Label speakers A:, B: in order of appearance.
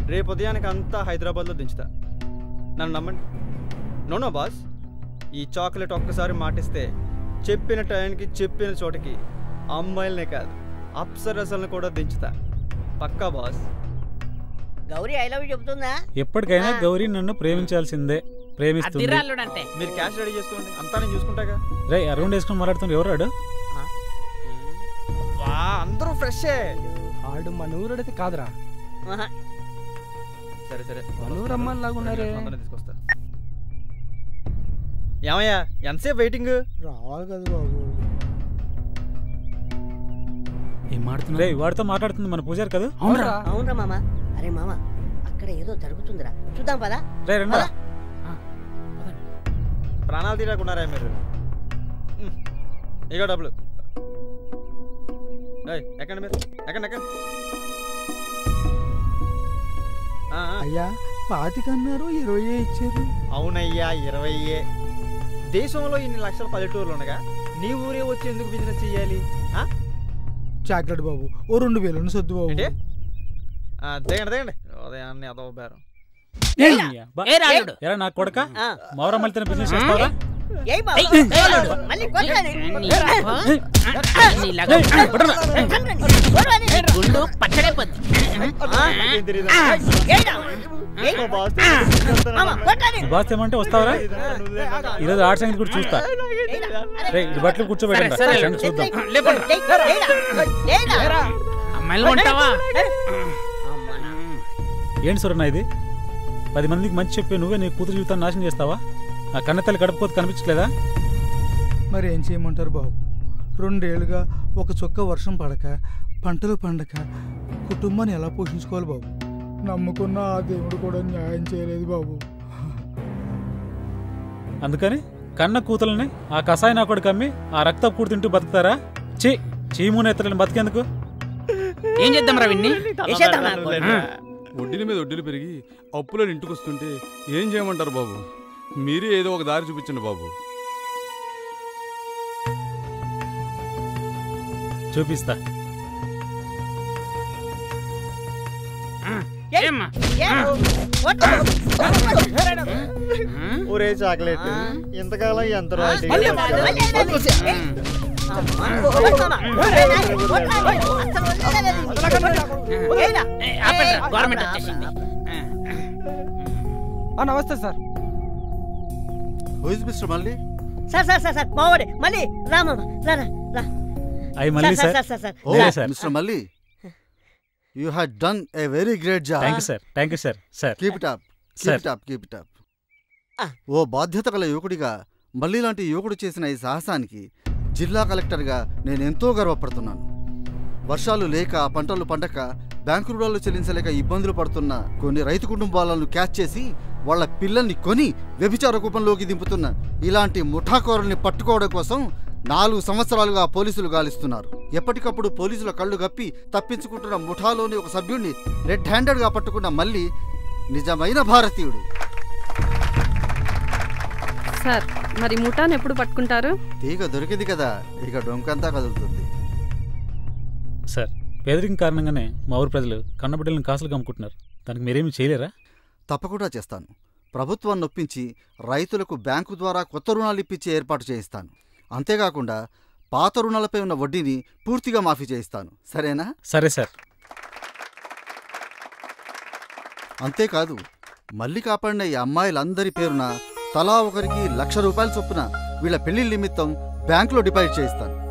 A: రేపు ఉదయానికి అంతా హైదరాబాద్లో దించుతా నన్ను నమ్మండి నో నో బాస్ ఈ చాక్లెట్ ఒక్కసారి మాటిస్తే చెప్పిన టైంకి చెప్పిన చోటకి అమ్మాయిలనే కాదు అప్సరసలను కూడా దించుతా పక్కా boss
B: Gauri I love you చెబుతుందా
C: ఎప్పటికైనా గౌరీ నన్ను ప్రేమించాల్సిందే ప్రేమిస్తుంది
D: అదిరాళ్ళుడంటే
A: మీరు క్యాష్ రెడీ చేసుకోండి అంతా నేను చూసుకుంటాగా
C: రే అరౌండ్ వేసుకొని మాట్లాడుతున్నారు ఎవరు రాడు
A: వా అందరూ ఫ్రెషే
E: ఆడు మన ఊరడైతే కాదురా
B: ఆహా.
A: సరే సరే
E: మనూరు అమ్మాయిలాగా ఉన్నారే.
A: అందరిని తీసుకొస్తా ఏమయ్యా ఎంతసేపు వెయిటింగ్
F: రావాలి కదా బాబు
E: ఏం
C: రే
E: మాడుతున్నా
C: వాడితో మాట్లాడుతుంది మన పూజారి కదా
E: అవునరా
B: అవునరా మామ అరే మామ అక్కడ ఏదో జరుగుతుందిరా చూద్దాం పదా
C: రే రండా
B: పద.
A: ప్రాణాలు తీరకున్నారా మీరు ఉమ్. ఇగో డబ్బులు ఏయ్, ఎక్కండి మీరు ఎక్కండి ఎక్కండి ఆ, ఆ.
F: అయ్యా పాతికన్నారు ఇరవై ఇచ్చారు
A: అవునయ్యా ఇరవయ్యే దేశంలో ఇన్ని లక్షల పల్లెటూర్లు ఉండగా నీ ఊరే వచ్చి ఎందుకు బిజినెస్ చెయ్యాలి ఆ?
F: చాక్లెట్ బాబు ఓ రెండు వేలు సొద్దు బాబు
A: ఏంటి ఆ, దిగండి దిగండి ఉదయాన్నే అదో బేరం
D: ఏ రాళ్ళుడు
C: ఎరా నా కొడక
B: ఆ.
C: మౌరమ్మలతో బిజినెస్ చేస్తావా
B: ఏయ్ బాబు
D: ఏయ్, ఏయ్.
B: మళ్ళీ కొట్టండి
D: నీ నీ లగ- గుండు పచ్చడైపోద్ది
A: నాకేం తెలీదు. మా బాస్
B: మామ కొట్టండి
C: నీ బాస్ ఏమంటే వస్తావరా
A: ఇదంతా
C: ఈరోజు ఆర్ట్ సంగతి కూడా చూస్తా రే ఇది బట్టలు కూర్చోబెట్టండి
D: సరే, సరే.
C: సంగతి చూద్దాం
D: లేపండి అమ్మాయిలు ఉంటావా
C: ఏంటి సురన్న ఇది పది మందికి మంచి చెప్పి నువ్వే నీ కూతురు జీవితాన్ని నాశనం చేస్తావా ఆ కన్నతల్లి కడుపుకోత కనిపించట్లేదా
F: మరి ఏం చేయమంటారు బాబు రెండేళ్లుగా ఒక చుక్క వర్షం పడక పంటలు పండక కుటుంబాన్ని ఎలా పోషించుకోవాలి బాబు నమ్ముకున్న ఆ దేవుడు కూడా న్యాయం చేయలేదు బాబు
C: అందుకని కన్న కూతుల్ని ఆ కషాయ నా కొడుకు అమ్మి ఆ రక్త కూడు తింటూ బతుకుతారా చీ చీము నేతలను బతికేందుకు
D: ఏం చేద్దాం రా విన్ని
B: వేసేద్దాం నాకు.
G: వడ్డీల మీద వడ్డీలు పెరిగి అప్పులో ఇంటికి వస్తుంటే ఏం చేయమంటారు బాబు మీరే ఏదో ఒక దారి చూపించండి బాబు
C: చూపిస్తా
D: ఏమ్మా
A: ఒరే చాక్లెట్ ఇంతకాలం ఎంత రాయల్టీ
B: మళ్ళీ మళ్ళీ మళ్ళీ
D: గవర్నమెంట్ వచ్చేసింది
E: ఆ, నమస్తే sir
H: who is mister Malli
B: sir sir sir sir మావాడే మళ్ళీ రామా రా రా రా
C: అవి మళ్ళీ
B: sir
C: sir
B: sir sir sir
H: ఓ
C: వేరే sir.
H: Mister Malli you had done a very great job
C: thank you sir thank you sir sir
H: keep it up
C: Sir.
H: Keep it up keep it up
B: Ah.
H: ఓ బాధ్యత గల యువకుడిగా మళ్ళీ లాంటి యువకుడు చేసిన ఈ సాహసానికి జిల్లా కలెక్టర్గా నేను ఎంతో గర్వపడుతున్నాను వర్షాలు లేక పంటలు పండక బ్యాంకు రుణాలు చెల్లించలేక ఇబ్బందులు పడుతున్న కొన్ని రైతు కుటుంబాలను క్యాచ్ చేసి వాళ్ళ పిల్లల్ని కొని వ్యభిచార కూపంలోకి దింపుతున్న ఇలాంటి ముఠాకోరుల్ని పట్టుకోవడం కోసం నాలుగు సంవత్సరాలుగా పోలీసులు గాలిస్తున్నారు ఎప్పటికప్పుడు పోలీసుల కళ్ళు గప్పి తప్పించుకుంటున్న ముఠాలోని ఒక సభ్యుడిని రెడ్ హ్యాండెడ్గా పట్టుకున్న మళ్ళీ నిజమైన భారతీయుడు
I: సార్ మరి ముఠాను ఎప్పుడు పట్టుకుంటారు
H: తీగ దొరికింది కదా ఇక డొంకంతా కదులుతుంది
C: సార్ పేదరికం కారణంగానే మా ఊరు ప్రజలు కన్నబిడ్డలను కాసులు కమ్ముకుంటున్నారు దానికి మీరేమీ చేయలేరా
H: తప్పకుండా చేస్తాను ప్రభుత్వాన్ని నొప్పించి రైతులకు బ్యాంకు ద్వారా కొత్త రుణాలు ఇప్పించి ఏర్పాటు చేయిస్తాను అంతేకాకుండా పాత రుణాలపై ఉన్న వడ్డీని పూర్తిగా మాఫీ చేయిస్తాను సరేనా
C: సరే సార్
H: అంతేకాదు మళ్ళీ కాపాడిన ఈ అమ్మాయిలందరి పేరున తలా ఒకరికి లక్ష రూపాయల చొప్పున వీళ్ళ పెళ్లి నిమిత్తం బ్యాంకులో డిపాజిట్ చేయిస్తాను